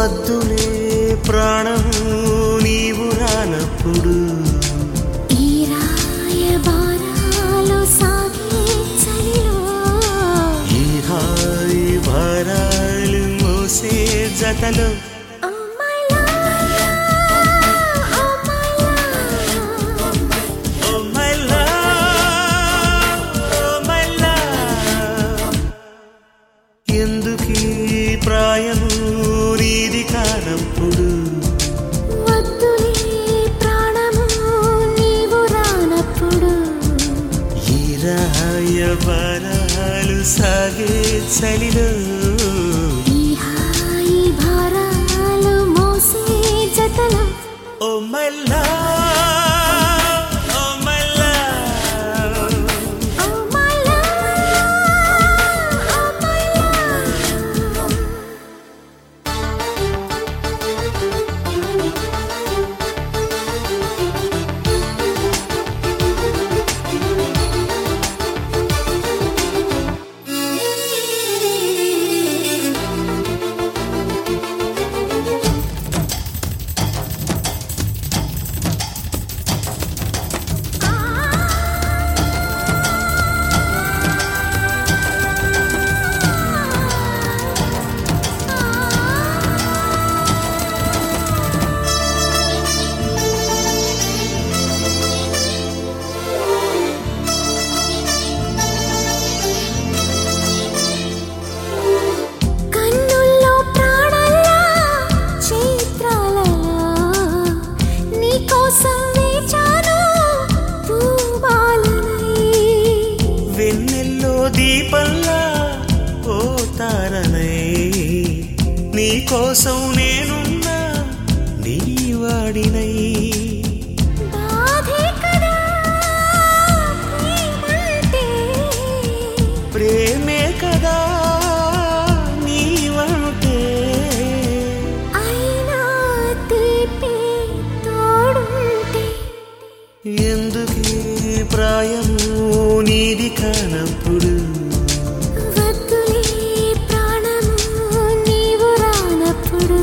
వద్దులే ప్రాణం నీవు రానప్పుడు ఈ రాయబారాలు సాగే చలిలో ఈ హాయి భారాలు మోసే జతలో Oh my love, oh my love. Oh my love, oh my love. ఎందుకీ ప్రాయము నీది కానప్పుడు వద్దులే ప్రాణము నీవు రానప్పుడు ఈ రాయ భారాలు సాగే చలిలో ఈ హాయి భారాలు మోసే జతలో oh my love oh my love Oh my love, oh my love. కన్నుల్లో ప్రాణల్లా చైత్రాలలో నీకోసం వేచాను పూబాలనై వెన్నెల్లో దీపంలా ఓ తారనై నీ కోసం నేనున్నా నీ వాడినై బాధే కదా ప్రేమంటే ప్రేమే కదా నీ వంటే అయినా తీపి తోడుంటే ఎందుకీ ప్రాయము నీది కానప్పుడు వద్దులే ప్రాణము నీవు రానప్పుడు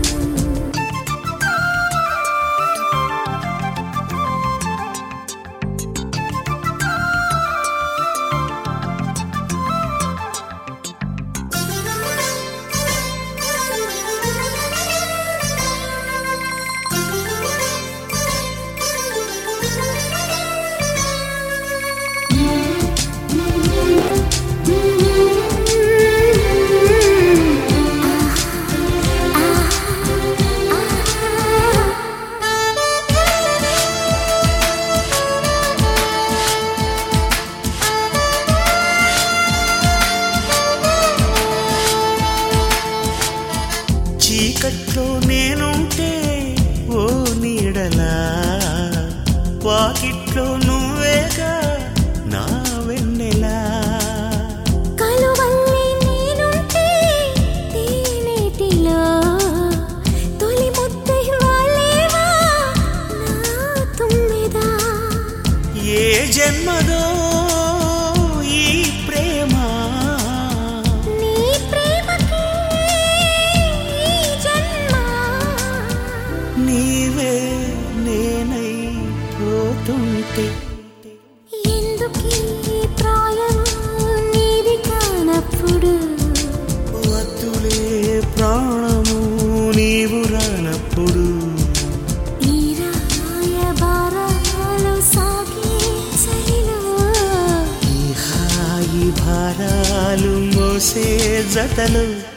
చీకట్లో నేనుంటే ఓ నీడలా వాకిట్లో నువ్వేగా నా వెన్నెలా కలువల్లి నేనుంటే తేనెటిలో తొలి ముద్దు ఇవ్వాలేవా నా తుమ్మెదా ఏ జన్మదో ఈ ప్రేమ నీ ప్రేమకి ఈ జన్మ నీవే నేనై పోతుంటే ఎందుకీ ప్రాయము నీది కానప్పుడు వద్దులే ప్రాణము నీవు రానప్పుడు ఈ రాయబారాలు సాగే చలిలో ఈ హాయి భారాలు మోసే జతలు